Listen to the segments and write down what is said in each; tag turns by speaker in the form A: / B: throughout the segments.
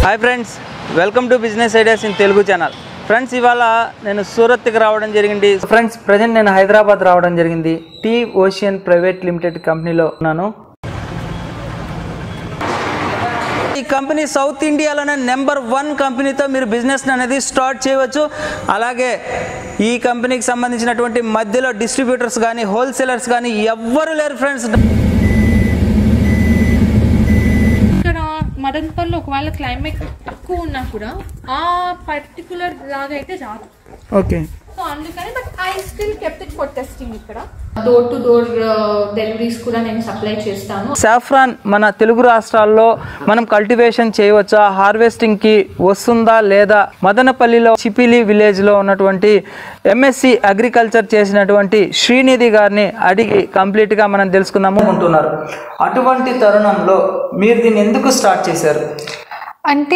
A: Hi friends welcome to business ideas in Telugu channel friends ఇవాళ నేను సూరత్కి రావడం జరిగింది ఫ్రెండ్స్ ప్రజెంట్ నేను హైదరాబాద్ రావడం జరిగింది టీ ఓషియన్ ప్రైవేట్ లిమిటెడ్ కంపెనీలో ఉన్నాను ఈ కంపెనీ సౌత్ ఇండియాలోనే నెంబర్ వన్ కంపెనీతో మీరు బిజినెస్ అనేది స్టార్ట్ చేయవచ్చు అలాగే ఈ కంపెనీకి సంబంధించినటువంటి మధ్యలో డిస్ట్రిబ్యూటర్స్ కానీ హోల్సేలర్స్ కానీ ఎవ్వరు లేరు ఫ్రెండ్స్
B: ఇక్కడ మదన్పల్లి ఒకవేళ క్లైమేట్ తక్కువ ఉన్నా కూడా ఆ పర్టికులర్ లాగా అయితే రాదు
A: ఓకే
B: సో అందుకని but I still kept it for testing ఇక్కడ డోర్ టు డోర్ డెలివరీస్ కూడా నేను సప్లై చేస్తాను
A: సాఫ్రాన్ మన తెలుగు రాష్ట్రాల్లో మనం కల్టివేషన్ చేయవచ్చా హార్వెస్టింగ్ కి వస్తుందా లేదా మదనపల్లిలో చిపిలి విలేజ్ లో ఉన్నటువంటి ఎంఎస్సి అగ్రికల్చర్ చేసినటువంటి శ్రీనిధి గారిని అడిగి కంప్లీట్ గా మనం తెలుసుకుందాము ఉంటున్నారు అటువంటి తరుణంలో మీరు దీన్ని ఎందుకు స్టార్ట్ చేశారు
B: అంటే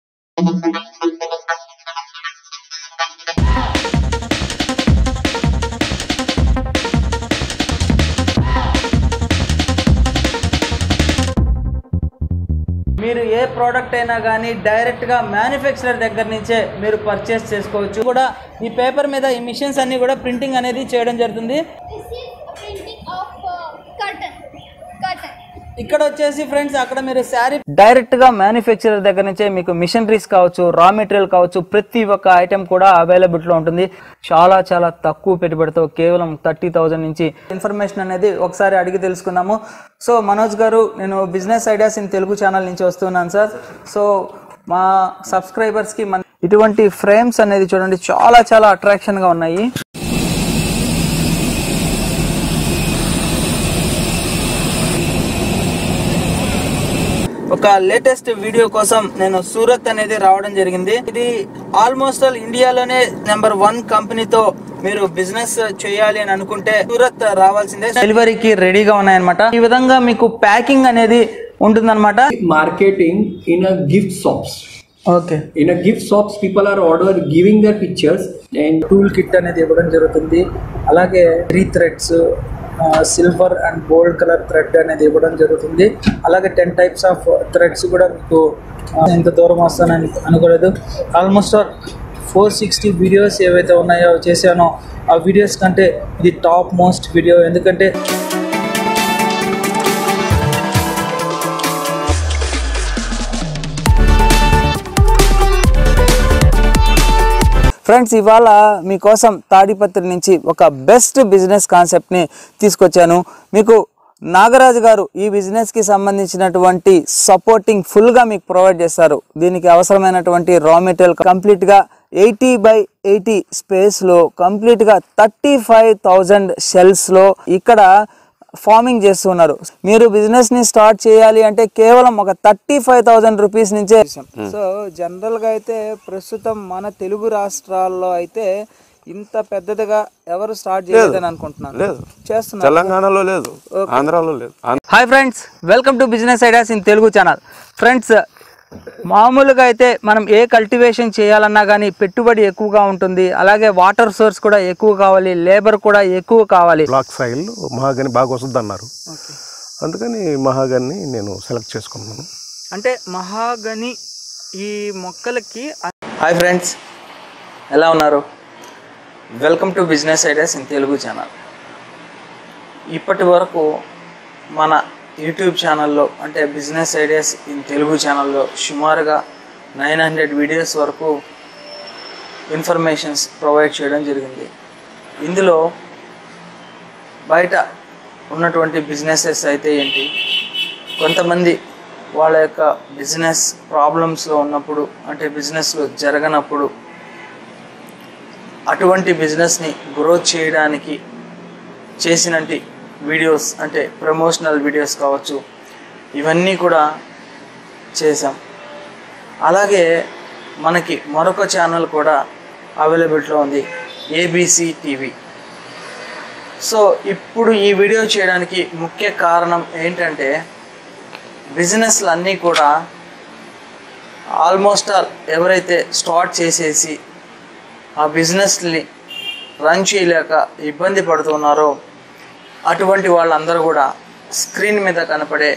A: మీరు ఏ ప్రోడక్ట్ అయినా కానీ డైరెక్ట్గా మ్యానుఫ్యాక్చరర్ దగ్గర నుంచే మీరు పర్చేస్ చేసుకోవచ్చు కూడా ఈ పేపర్ మీద ఈ మిషన్స్ అన్ని కూడా ప్రింటింగ్ అనేది చేయడం జరుగుతుంది
C: This is a printing of uh, curtain. Curtain.
A: ఇక్కడ వచ్చేసి ఫ్రెండ్స్ అక్కడ మీరు శారీ డైరెక్ట్ గా మ్యానుఫ్యాక్చరర్ దగ్గర నుంచే మీకు మిషనరీస్ కావచ్చు రా మెటీరియల్ కావచ్చు ప్రతి ఒక్క ఐటెం కూడా అవైలబుల్ లో ఉంటుంది చాలా చాలా తక్కువ పెట్టుబడితో కేవలం థర్టీ థౌజండ్ నుంచి ఇన్ఫర్మేషన్ అనేది ఒకసారి అడిగి తెలుసుకుందాము సో మనోజ్ గారు నేను business ideas in Telugu channel నుంచి వస్తున్నాను సార్ సో మా సబ్స్క్రైబర్స్ కి మన ఇటువంటి ఫ్రేమ్స్ అనేది చూడండి చాలా చాలా అట్రాక్షన్ గా ఉన్నాయి ఒక లేటెస్ట్ వీడియో కోసం నేను సూరత్ అనేది రావడం జరిగింది ఇది ఆల్మోస్ట్ ఆల్ ఇండియాలోనే నెంబర్ వన్ కంపెనీతో మీరు బిజినెస్ చేయాలి అని అనుకుంటే సూరత్ రావాల్సిందే డెలివరీకి రెడీగా ఉన్నాయన్నమాట ఈ విధంగా మీకు ప్యాకింగ్ అనేది ఉంటుందన్నమాట
D: marketing in a gift shops.
A: Okay
D: In a gift shops, people are order giving their pictures and
A: tool kit అనేది ఇవ్వడం జరుగుతుంది అలాగే three threads silver and gold colour thread అనేది ఇవ్వడం జరుగుతుంది అలాగే టెన్ టైప్స్ ఆఫ్ థ్రెడ్స్ కూడా మీకు ఆ, ఎంత దూరం వస్తానని అనుకోలేదు ఆల్మోస్ట్ ఫోర్ సిక్స్టీ వీడియోస్ ఏవైతే ఉన్నాయో చేశానో ఆ వీడియోస్ కంటే ఇది టాప్ మోస్ట్ వీడియో ఎందుకంటే ఫ్రెండ్స్ ఇవాళ మీకోసం తాడిపత్రి నుంచి ఒక బెస్ట్ బిజినెస్ కాన్సెప్ట్ని తీసుకొచ్చాను మీకు నాగరాజు గారు ఈ బిజినెస్కి సంబంధించినటువంటి సపోర్టింగ్ ఫుల్గా మీకు ప్రొవైడ్ చేస్తారు దీనికి అవసరమైనటువంటి రా మెటీరియల్ కంప్లీట్గా ఎయిటీ బై ఎయిటీ స్పేస్లో కంప్లీట్గా థర్టీ ఫైవ్ థౌజండ్ షెల్స్లో ఇక్కడ ఫార్మింగ్ చేస్తున్నారు మీరు బిజినెస్ ని స్టార్ట్ చేయాలి అంటే కేవలం ఒక థర్టీ ఫైవ్ థౌసండ్ రూపీస్ నుంచే సో జనరల్ గా అయితే ప్రస్తుతం మన తెలుగు రాష్ట్రాల్లో అయితే ఇంత పెద్దదిగా ఎవరు స్టార్ట్ చేయలేదని అనుకుంటున్నాను
E: లేదు.
A: చేస్తున్నారు
E: తెలంగాణలో లేదు ఆంధ్రాలో లేదు Andhra
A: hi friends welcome to business ideas in Telugu channel friends మామూలుగా అయితే మనం ఏ కల్టివేషన్ చేయాలన్నా కానీ పెట్టుబడి ఎక్కువగా ఉంటుంది అలాగే వాటర్ సోర్స్ కూడా ఎక్కువ కావాలి లేబర్ కూడా ఎక్కువ కావాలి
E: బ్లాక్ సాయిల్ మహాగని బాగా వస్తుంది అన్నారు అందుకని మహాగని నేను సెలెక్ట్ చేసుకున్నాను
A: అంటే మహాగని ఈ మొక్కలకి హాయ్ ఫ్రెండ్స్ ఎలా ఉన్నారు welcome to business ideas in Telugu channel ఇప్పటి వరకు మన యూట్యూబ్ ఛానల్లో అంటే బిజినెస్ ఐడియాస్ ఇన్ తెలుగు ఛానల్లో సుమారుగా నైన్ హండ్రెడ్ వీడియోస్ వరకు ఇన్ఫర్మేషన్స్ ప్రొవైడ్ చేయడం జరిగింది ఇందులో బయట ఉన్నటువంటి బిజినెసెస్ అయితే ఏంటి కొంతమంది వాళ్ళ యొక్క బిజినెస్ ప్రాబ్లమ్స్లో ఉన్నప్పుడు అంటే బిజినెస్లో జరగనప్పుడు అటువంటి బిజినెస్ని గ్రోత్ చేయడానికి చేసినటి వీడియోస్ అంటే ప్రమోషనల్ వీడియోస్ కావచ్చు ఇవన్నీ కూడా చేసాం అలాగే మనకి మరొక ఛానల్ కూడా అవైలబిలిటీలో ఉంది ఏబీసీ టీవీ సో ఇప్పుడు ఈ వీడియో చేయడానికి ముఖ్య కారణం ఏంటంటే బిజినెస్లు అన్నీ కూడా ఆల్మోస్ట్ ఆల్ ఎవరైతే స్టార్ట్ చేసేసి ఆ బిజినెస్ని రన్ చేయలేక ఇబ్బంది పడుతున్నారో అటువంటి వాళ్ళందరూ కూడా స్క్రీన్ మీద కనపడే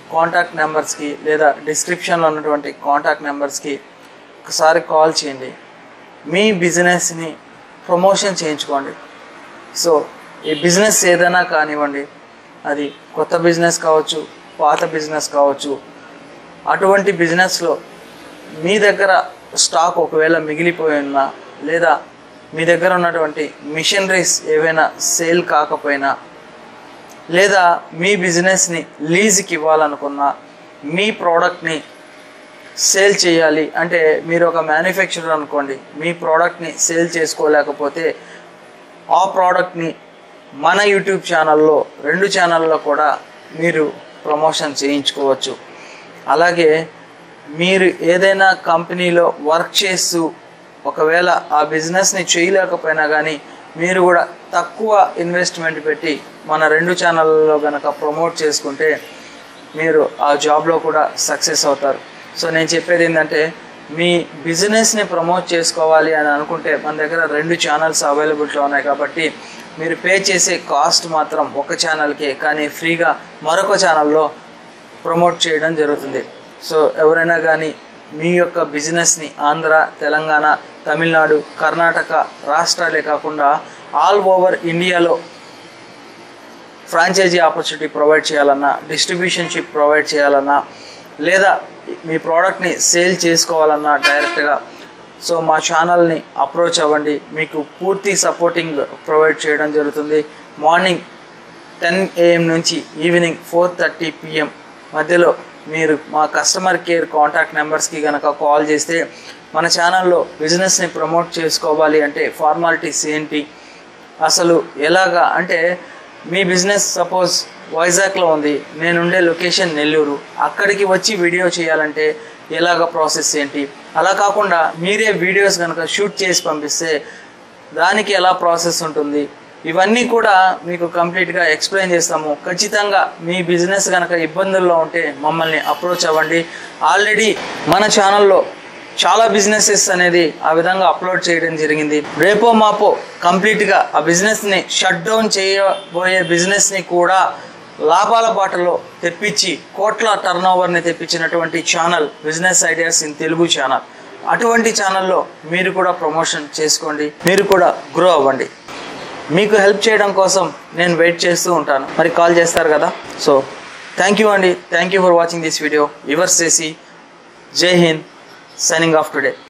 A: కాంటాక్ట్ నెంబర్స్కి లేదా డిస్క్రిప్షన్లో ఉన్నటువంటి కాంటాక్ట్ నెంబర్స్కి ఒకసారి కాల్ చేయండి మీ బిజినెస్ని ప్రమోషన్ చేయించుకోండి సో ఈ బిజినెస్ ఏదైనా కానివ్వండి అది కొత్త బిజినెస్ కావచ్చు పాత బిజినెస్ కావచ్చు అటువంటి బిజినెస్లో మీ దగ్గర స్టాక్ ఒకవేళ మిగిలిపోయి ఉన్నా లేదా మీ దగ్గర ఉన్నటువంటి మిషనరీస్ ఏవైనా సేల్ కాకపోయినా లేదా మీ బిజినెస్ని లీజ్కి ఇవ్వాలనుకున్నా మీ ప్రోడక్ట్ని సేల్ చేయాలి అంటే మీరు ఒక మ్యానుఫ్యాక్చరర్ అనుకోండి మీ ప్రోడక్ట్ని సేల్ చేసుకోలేకపోతే ఆ ప్రోడక్ట్ని మన యూట్యూబ్ ఛానల్లో రెండు ఛానల్లో కూడా మీరు ప్రమోషన్ చేయించుకోవచ్చు అలాగే మీరు ఏదైనా కంపెనీలో వర్క్ చేస్తూ ఒకవేళ ఆ బిజినెస్ని చేయలేకపోయినా కానీ మీరు కూడా తక్కువ ఇన్వెస్ట్మెంట్ పెట్టి మన రెండు ఛానళ్ళలో కనుక ప్రమోట్ చేసుకుంటే మీరు ఆ జాబ్లో కూడా సక్సెస్ అవుతారు సో నేను చెప్పేది ఏంటంటే మీ బిజినెస్ని ప్రమోట్ చేసుకోవాలి అని అనుకుంటే మన దగ్గర రెండు ఛానల్స్ అవైలబిలిటీలో ఉన్నాయి కాబట్టి మీరు పే చేసే కాస్ట్ మాత్రం ఒక ఛానల్కే కానీ ఫ్రీగా మరొక ఛానల్లో ప్రమోట్ చేయడం జరుగుతుంది సో ఎవరైనా కానీ మీ యొక్క బిజినెస్ని ఆంధ్ర తెలంగాణ తమిళనాడు కర్ణాటక రాష్ట్రాలే కాకుండా ఆల్ ఓవర్ ఇండియాలో ఫ్రాంచైజీ ఆపర్చునిటీ ప్రొవైడ్ చేయాలన్నా డిస్ట్రిబ్యూషన్షిప్ ప్రొవైడ్ చేయాలన్నా లేదా మీ ప్రోడక్ట్ని సేల్ చేసుకోవాలన్నా డైరెక్ట్గా సో మా ఛానల్ని అప్రోచ్ అవ్వండి మీకు పూర్తి సపోర్టింగ్ ప్రొవైడ్ చేయడం జరుగుతుంది మార్నింగ్ టెన్ ఏఎం నుంచి ఈవినింగ్ ఫోర్ థర్టీ పిఎం మధ్యలో మీరు మా కస్టమర్ కేర్ కాంటాక్ట్ నెంబర్స్కి కనుక కాల్ చేస్తే మన ఛానల్లో బిజినెస్ని ప్రమోట్ చేసుకోవాలి అంటే ఫార్మాలిటీస్ ఏంటి అసలు ఎలాగా అంటే మీ బిజినెస్ సపోజ్ వైజాగ్లో ఉంది నేనుండే లొకేషన్ నెల్లూరు అక్కడికి వచ్చి వీడియో చేయాలంటే ఎలాగ ప్రాసెస్ ఏంటి అలా కాకుండా మీరే వీడియోస్ కనుక షూట్ చేసి పంపిస్తే దానికి ఎలా ప్రాసెస్ ఉంటుంది ఇవన్నీ కూడా మీకు కంప్లీట్గా ఎక్స్ప్లెయిన్ చేస్తాము ఖచ్చితంగా మీ బిజినెస్ కనుక ఇబ్బందుల్లో ఉంటే మమ్మల్ని అప్రోచ్ అవ్వండి ఆల్రెడీ మన ఛానల్లో చాలా బిజినెసెస్ అనేది ఆ విధంగా అప్లోడ్ చేయడం జరిగింది రేపో మాపో కంప్లీట్గా ఆ బిజినెస్ని షట్ డౌన్ చేయబోయే బిజినెస్ని కూడా లాభాల బాటలో తెప్పించి కోట్ల టర్న్ ఓవర్ని తెప్పించినటువంటి channel business ideas in Telugu channel అటువంటి ఛానల్లో మీరు కూడా ప్రమోషన్ చేసుకోండి మీరు కూడా గ్రో అవ్వండి మీకు హెల్ప్ చేయడం కోసం నేను వెయిట్ చేస్తూ ఉంటాను మరి కాల్ చేస్తారు కదా సో థ్యాంక్ యూ అండి thank you for watching this video your చేసి జై హింద్ సైనింగ్ ఆఫ్ టుడే